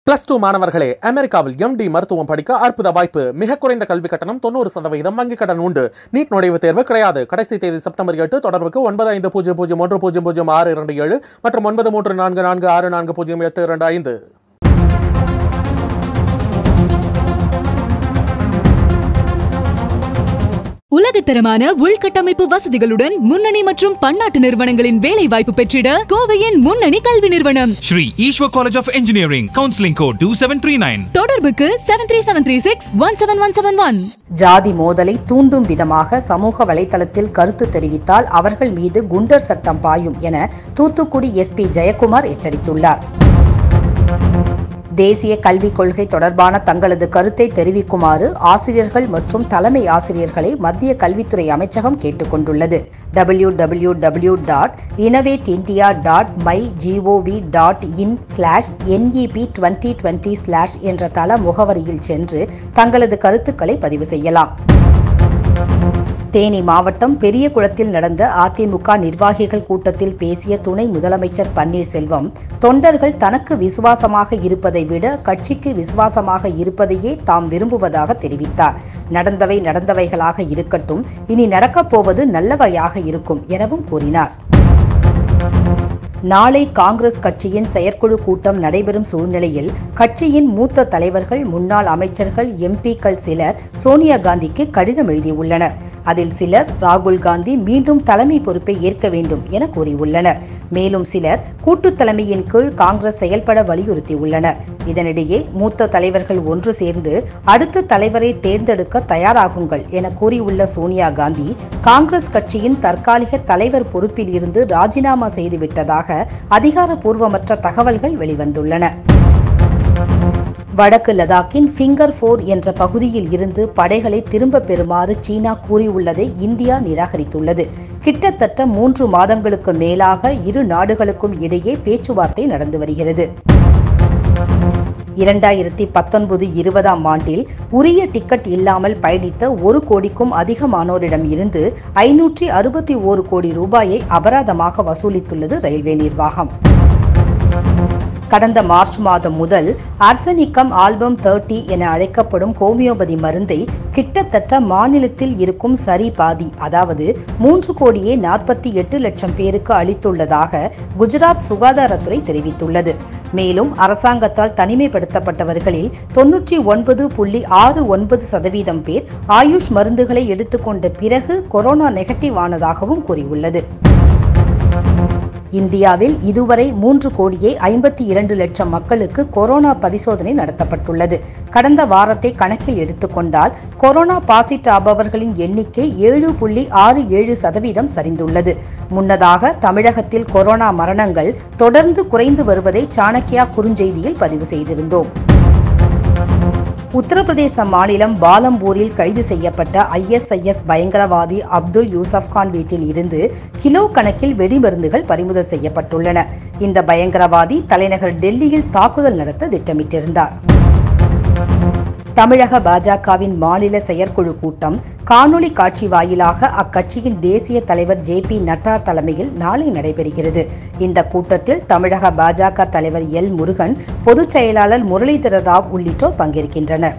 Plus two மாணவர்களே அமெரிக்காவில் empty மருத்துவம் படிக்க அற்புத வாய்ப்பு மிக குறைந்த கல்வி கட்டணம் தொண்ணூறு சதவீதம் வங்கி கடன் உண்டு நீட் நுழைவுத் தேர்வு கிடையாது கடைசி தேதி செப்டம்பர் எட்டு தொடர்புக்கு ஒன்பது ஐந்து பூஜ்ஜியம் பூஜ்ஜியம் ஒன்று பூஜ்ஜியம் பூஜ்ஜியம் ஆறு இரண்டு ஏழு மற்றும் ஒன்பது மூன்று நான்கு நான்கு ஆறு நான்கு பூஜ்ஜியம் எட்டு இரண்டு ஐந்து உலகத்தரமான உள்கட்டமைப்பு வசதிகளுடன் முன்னணி மற்றும் பன்னாட்டு நிறுவனங்களின் வேலை வாய்ப்பு பெற்றிட கோவையின் முன்னணி கல்வி நிறுவனம் Shri Ishwa College of Engineering, Counseling Code 2739. தொடர்புக்கு seven three seven three six one seven one seven one ஜாதி மோதலை தூண்டும் விதமாக சமூக வலைதளத்தில் கருத்து தெரிவித்தால் அவர்கள் மீது குண்டர் சட்டம் பாயும் என தூத்துக்குடி எஸ்பி ஜெயக்குமார் எச்சரித்துள்ளார் தேசிய கல்விக் கொள்கை தொடர்பான தங்களது கருத்தை தெரிவிக்குமாறு ஆசிரியர்கள் மற்றும் தலைமை ஆசிரியர்களை மத்திய கல்வித்துறை அமைச்சகம் கேட்டுக்கொண்டுள்ளது W W W dot innovate India dot my G O V dot in slash NEP twenty twenty slash என்ற தள முகவரியில் சென்று தங்களது கருத்துக்களை பதிவு செய்யலாம் தேனி மாவட்டம் பெரியகுளத்தில் நடந்த அதிமுக நிர்வாகிகள் கூட்டத்தில் பேசிய துணை முதலமைச்சர் பன்னீர்செல்வம் தொண்டர்கள் தனக்கு விசுவாசமாக இருப்பதை விட கட்சிக்கு விசுவாசமாக இருப்பதையே தாம் விரும்புவதாக தெரிவித்தார் நடந்தவை நடந்தவைகளாக இருக்கட்டும் இனி நடக்கப் போவது நல்லவையாக இருக்கும் எனவும் கூறினார் நாளை காங்கிரஸ் கட்சியின் செயற்குழு கூட்டம் நடைபெறும் சூழ்நிலையில் கட்சியின் மூத்த தலைவர்கள் முன்னாள் அமைச்சர்கள் எம்பிக்கள் சிலர் சோனியா காந்திக்கு கடிதம் எழுதியுள்ளனர் அதில் சிலர் ராகுல் காந்தி மீண்டும் தலைமை பொறுப்பை ஏற்க வேண்டும் என கூறியுள்ளனர் மேலும் சிலர் கூட்டு தலைமையின் கீழ் காங்கிரஸ் செயல்பட வலியுறுத்தியுள்ளனர் இதனிடையே மூத்த தலைவர்கள் ஒன்று சேர்ந்து அடுத்த தலைவரை தேர்ந்தெடுக்க தயாராகுங்கள் என கூறியுள்ள சோனியா காந்தி காங்கிரஸ் கட்சியின் தற்காலிக தலைவர் பொறுப்பில் இருந்து ராஜினாமா செய்துவிட்டதாக அதிகாரப்பூர்வமற்ற தகவல்கள் வெளிவந்துள்ளன வடக்கு லடாக்கின் ஃபிங்கர் ஃபோர் என்ற பகுதியில் இருந்து படைகளை திரும்பப் பெறுமாறு சீனா கூறியுள்ளதை இந்தியா நிராகரித்துள்ளது கிட்டத்தட்ட மூன்று மாதங்களுக்கு மேலாக இரு நாடுகளுக்கும் இடையே பேச்சுவார்த்தை நடந்து வருகிறது இரண்டாயிரத்தி பத்தொன்பது இருபதாம் ஆண்டில் உரிய டிக்கெட் இல்லாமல் பயணித்த ஒரு கோடிக்கும் அதிகமானோரிடம் இருந்து ஐநூற்றி அறுபத்தி ஓரு கோடி ரூபாயை அபராதமாக வசூலித்துள்ளது ரயில்வே நிர்வாகம் கடந்த மார்ச் மாதம் முதல் அர்சனிக்கம் ஆல்பம் தேர்ட்டி என அழைக்கப்படும் ஹோமியோபதி மருந்தை கிட்டத்தட்ட மாநிலத்தில் இருக்கும் சரி பாதி அதாவது மூன்று கோடியே நாற்பத்தி எட்டு லட்சம் பேருக்கு அளித்துள்ளதாக குஜராத் சுகாதாரத்துறை தெரிவித்துள்ளது மேலும் அரசாங்கத்தால் தனிமைப்படுத்தப்பட்டவர்களில் தொன்னூற்றி ஒன்பது புள்ளி ஆறு ஒன்பது சதவீதம் பேர் ஆயுஷ் மருந்துகளை எடுத்துக்கொண்ட பிறகு கொரோனா நெகட்டிவ் ஆனதாகவும் கூறியுள்ளது இந்தியாவில் இதுவரை மூன்று கோடியே ஐம்பத்தி இரண்டு லட்சம் மக்களுக்கு கொரோனா பரிசோதனை நடத்தப்பட்டுள்ளது கடந்த வாரத்தை கணக்கில் எடுத்துக்கொண்டால் கொரோனா பாசிட் ஆபவர்களின் எண்ணிக்கை ஏழு புள்ளி ஆறு ஏழு சதவீதம் சரிந்துள்ளது முன்னதாக தமிழகத்தில் கொரோனா மரணங்கள் தொடர்ந்து குறைந்து வருவதை சாணக்கியா குறுஞ்செய்தியில் பதிவு செய்திருந்தோம் உத்தரப்பிரதேச மாநிலம் பாலம்பூரில் கைது செய்யப்பட்ட ஐஎஸ்ஐஎஸ் பயங்கரவாதி அப்துல் யூசப் கான் வீட்டில் இருந்து கிலோ கணக்கில் வெடிமருந்துகள் பறிமுதல் செய்யப்பட்டுள்ளன இந்த பயங்கரவாதி தலைநகர் டெல்லியில் தாக்குதல் நடத்த திட்டமிட்டிருந்தார் தமிழக பாஜகவின் மாநில செயற்குழு கூட்டம் காணொலி காட்சி வாயிலாக அக்கட்சியின் தேசிய தலைவர் ஜே பி நட்டா தலைமையில் நாளை நடைபெறுகிறது இந்த கூட்டத்தில் தமிழக பாஜக தலைவர் எல் முருகன் பொதுச் செயலாளர் முரளிதர ராவ் உள்ளிட்டோர் பங்கேற்கின்றனர்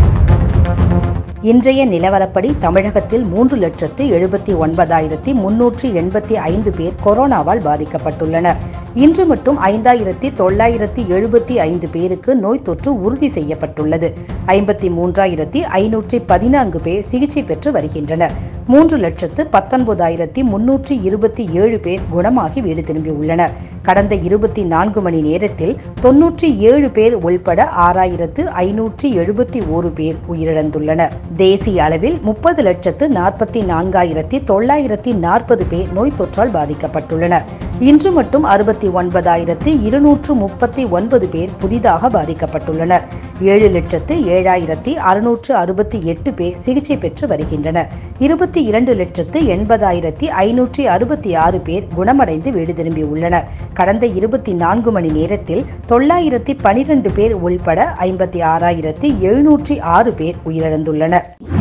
இன்றைய நிலவரப்படி தமிழகத்தில் மூன்று லட்சத்து எழுபத்தி ஒன்பதாயிரத்தி முன்னூற்றி எண்பத்தி ஐந்து பேர் கொரோனாவால் பாதிக்கப்பட்டுள்ளனர் இன்று மட்டும் ஐந்தாயிரத்தி தொள்ளாயிரத்தி எழுபத்தி ஐந்து பேருக்கு நோய் தொற்று உறுதி செய்யப்பட்டுள்ளது ஐம்பத்தி மூன்றாயிரத்தி ஐநூற்றி பதினான்கு பேர் சிகிச்சை பெற்று வருகின்றனர் மூன்று லட்சத்து பத்தொன்பதாயிரத்தி முன்னூற்றி இருபத்தி ஏழு பேர் குணமாகி வீடு திரும்பியுள்ளனர் கடந்த இருபத்தி நான்கு மணி நேரத்தில் தொன்னூற்றி ஏழு பேர் உள்பட ஆறாயிரத்து ஐநூற்றி எழுபத்தி ஓரு பேர் உயிரிழந்துள்ளனர் தேசிய அளவில் முப்பது லட்சத்து நாற்பத்தி நான்காயிரத்தி தொள்ளாயிரத்தி நாற்பது பேர் நோய் தொற்றால் பாதிக்கப்பட்டுள்ளனர் இன்று மட்டும் அறுபத்தி ஒன்பதாயிரத்து இருநூற்று முப்பத்தி ஒன்பது பேர் புதிதாக பாதிக்கப்பட்டுள்ளனர் ஏழு லட்சத்து ஏழாயிரத்தி அறுநூற்று அறுபத்தி எட்டு பேர் சிகிச்சை பெற்று வருகின்றனர் இருபத்தி இரண்டு லட்சத்து எண்பதாயிரத்தி ஐநூற்றி அறுபத்தி ஆறு பேர் குணமடைந்து வீடு திரும்பியுள்ளனர் கடந்த இருபத்தி நான்கு மணி நேரத்தில் தொள்ளாயிரத்தி பனிரெண்டு பேர் உள்பட ஐம்பத்தி ஆறாயிரத்தி எழுநூற்றி ஆறு பேர் உயிரிழந்துள்ளனர்